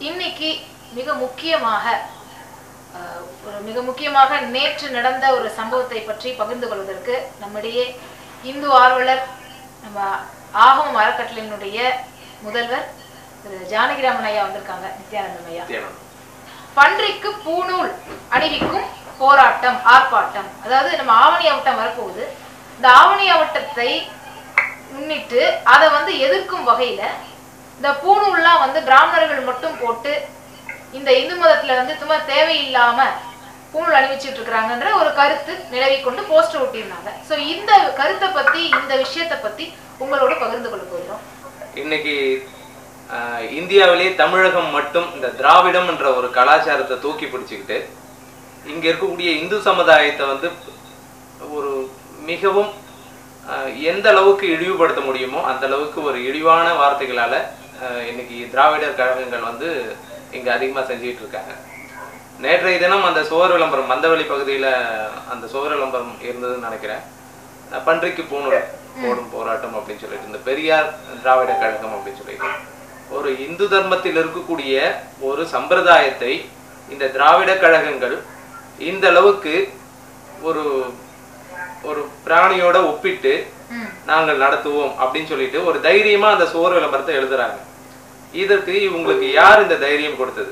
இன்னைக்கு மிக முக்கியமாக அஹ், ஒரு மிக முக்கியமாக நேற்று நடந்த ஒரு சம்பவத்தை பற்றி பகிர்ந்து கொள்வதற்கு நம்மிடையே இந்து ஆர்வலர் நம்ம ஆகமம் அறக்கட்டளையினுடைய முதல்வர் திரு ஜானகிராமன் ஐயா வந்திருக்காங்க நித்யானந்தம் ஐயா நித்யானந்தம். பன்றிக்கு பூணூல் அணிவிக்கும் போராட்டம் ஆர்ப்பாட்டம் அதாவது நம்ம ஆவணி ஆவட்டம் வரப்போகுது இந்த ஆவணி ஆவட்டத்தை முன்னிட்டு அதை வந்து எதிர்க்கும் வகையில இந்த பூணூல்லாம் வந்து பிராமணர்கள் மட்டும் போட்டு இந்த இந்து மதத்துல வந்து சும்மா தேவையில்லாம பூணூல் அணிவிச்சிட்டு இருக்கிறாங்கன்ற ஒரு கருத்து நிலவி கொண்டு போஸ்டர் ஒட்டியிருந்தாங்க சோ இந்த கருத்தை பத்தி இந்த விஷயத்தை பத்தி உங்களோட பகிர்ந்து கொள்ள போகிறோம் இன்னைக்கு ஆஹ், இந்தியாவிலே தமிழகம் மட்டும் இந்த திராவிடம் என்ற ஒரு கலாச்சாரத்தை தூக்கி பிடிச்சுக்கிட்டு இங்க இருக்கக்கூடிய இந்து சமுதாயத்தை வந்து ஒரு மிகவும் ஆஹ், எந்த அளவுக்கு இழிவுபடுத்த முடியுமோ அந்த அளவுக்கு ஒரு இழிவான வார்த்தைகளால ஆஹ், இன்னைக்கு திராவிடர் கழகங்கள் வந்து இங்க அதிகமா செஞ்சுட்டு இருக்காங்க நேற்றைய தினம் அந்த சுவர் விளம்பரம் மந்தவெளி பகுதியில அந்த சுவர் விளம்பரம் இருந்ததுன்னு நினைக்கிறேன் அஹ் பன்றிக்கு பூணூல் போடும் போராட்டம் அப்படின்னு சொல்லிட்டு இந்த பெரியார் திராவிட கழகம் அப்படின்னு சொல்லிட்டு ஒரு இந்து தர்மத்தில் இருக்கக்கூடிய ஒரு சம்பிரதாயத்தை இந்த திராவிட கழகங்கள் இந்த அளவுக்கு ஒரு ஒரு பிராணியோட ஒப்பிட்டு ம் நாங்கள் நடத்துவோம் அப்படின்னு சொல்லிட்டு ஒரு தைரியமா அந்த சுவர் விளம்பரத்தை எழுதுறாங்க இதற்கு இவங்களுக்கு யார் இந்த தைரியம் கொடுத்தது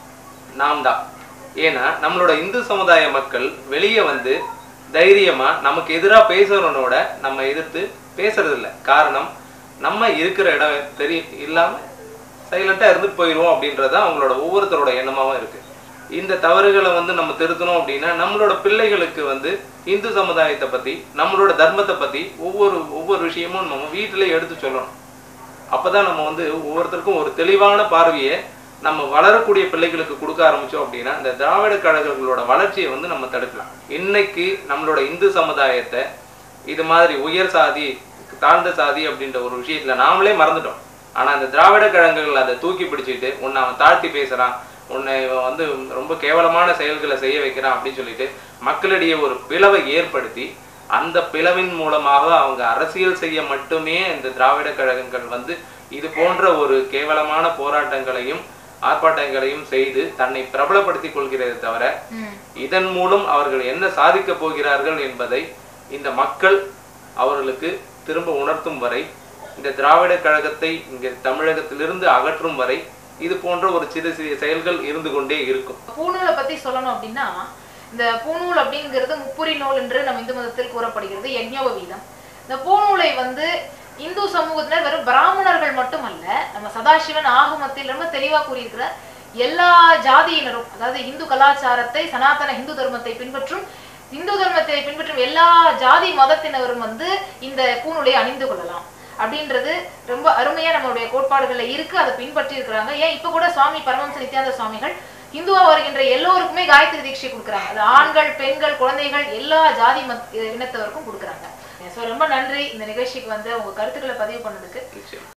நாம் தான் ஏன்னா நம்மளோட இந்து சமுதாய மக்கள் வெளியே வந்து தைரியமா நமக்கு எதிராக பேசுறவனோட நம்ம எதிர்த்து பேசுறது இல்ல காரணம் நம்ம இருக்கிற இடம் தெரிய இல்லாம சைலண்டா இருந்துட்டு போயிடுவோம் அப்படின்றது தான் அவங்களோட ஒவ்வொருத்தரோட எண்ணமாவும் இருக்கு இந்த தவறுகளை வந்து நம்ம திருத்தணும் அப்படின்னா நம்மளோட பிள்ளைகளுக்கு வந்து இந்து சமுதாயத்தை பத்தி நம்மளோட தர்மத்தை பத்தி ஒவ்வொரு ஒவ்வொரு விஷயமும் நம்ம வீட்டிலே எடுத்து சொல்லணும் அப்பதான் நம்ம வந்து ஒவ்வொருத்தருக்கும் ஒரு தெளிவான பார்வையை நம்ம வளரக்கூடிய பிள்ளைகளுக்கு கொடுக்க ஆரம்பிச்சோம் அப்படின்னா இந்த திராவிட கழகங்களோட வளர்ச்சியை வந்து நம்ம தடுக்கலாம் இன்னைக்கு நம்மளோட இந்து சமுதாயத்தை இது மாதிரி உயர் சாதி தாழ்ந்த சாதி அப்படின்ற ஒரு விஷயத்துல நாமளே மறந்துட்டோம் ஆனா இந்த திராவிட கழகங்கள் அதை தூக்கி பிடிச்சிட்டு உன்னை அவன் தாழ்த்தி பேசுறான் உன்னை இவன் வந்து ரொம்ப கேவலமான செயல்களை செய்ய வைக்கிறான் அப்படின்னு சொல்லிட்டு மக்களிடையே ஒரு பிளவை ஏற்படுத்தி அந்த பிளவின் மூலமாக அவங்க அரசியல் செய்ய மட்டுமே இந்த திராவிட கழகங்கள் வந்து இது போன்ற ஒரு கேவலமான போராட்டங்களையும் ஆர்ப்பாட்டங்களையும் செய்து தன்னை பிரபலப்படுத்திக் கொள்கிறதே தவிர ம் இதன் மூலம் அவர்கள் என்ன சாதிக்கப் போகிறார்கள் என்பதை இந்த மக்கள் அவர்களுக்கு திரும்ப உணர்த்தும் வரை இந்த திராவிட கழகத்தை இங்க தமிழகத்திலிருந்து அகற்றும் வரை இது போன்ற ஒரு சிறு சிறிய செயல்கள் இருந்து கொண்டே இருக்கும் பூணூலை பத்தி சொல்லணும் அப்படின்னா இந்த பூணூல் அப்படிங்கிறது முப்புரி நூல் என்று நம்ம இந்து மதத்தில் கூறப்படுகிறது யஜ்ஞோபவீதம் இந்த பூணூலை வந்து இந்து சமூகத்தினர் வெறும் பிராமணர்கள் மட்டுமல்ல நம்ம சதாசிவன் ஆகமத்தில் ரொம்ப தெளிவா கூறியிருக்கிறார் எல்லா ஜாதியினரும் அதாவது இந்து கலாச்சாரத்தை சனாதன இந்து தர்மத்தை பின்பற்றும் இந்து தர்மத்தை பின்பற்றும் எல்லா ஜாதி மதத்தினரும் வந்து இந்த பூணூலை அணிந்து கொள்ளலாம் அப்படின்றது ரொம்ப அருமையா நம்மளுடைய கோட்பாடுகள்ல இருக்கு அதை பின்பற்றி இருக்கிறாங்க ஏன் இப்ப கூட சுவாமி பரமஹம்ச நித்யானந்த சுவாமிகள் இந்துவா வருகின்ற எல்லோருக்குமே காயத்ரி தீட்சை கொடுக்குறாங்க அது ஆண்கள் பெண்கள் குழந்தைகள் எல்லா ஜாதி மத் இனத்தவருக்கும் கொடுக்குறாங்க ஸோ ரொம்ப நன்றி இந்த நிகழ்ச்சிக்கு வந்து உங்க கருத்துக்களை பதிவு பண்ணதுக்கு நிச்சயம்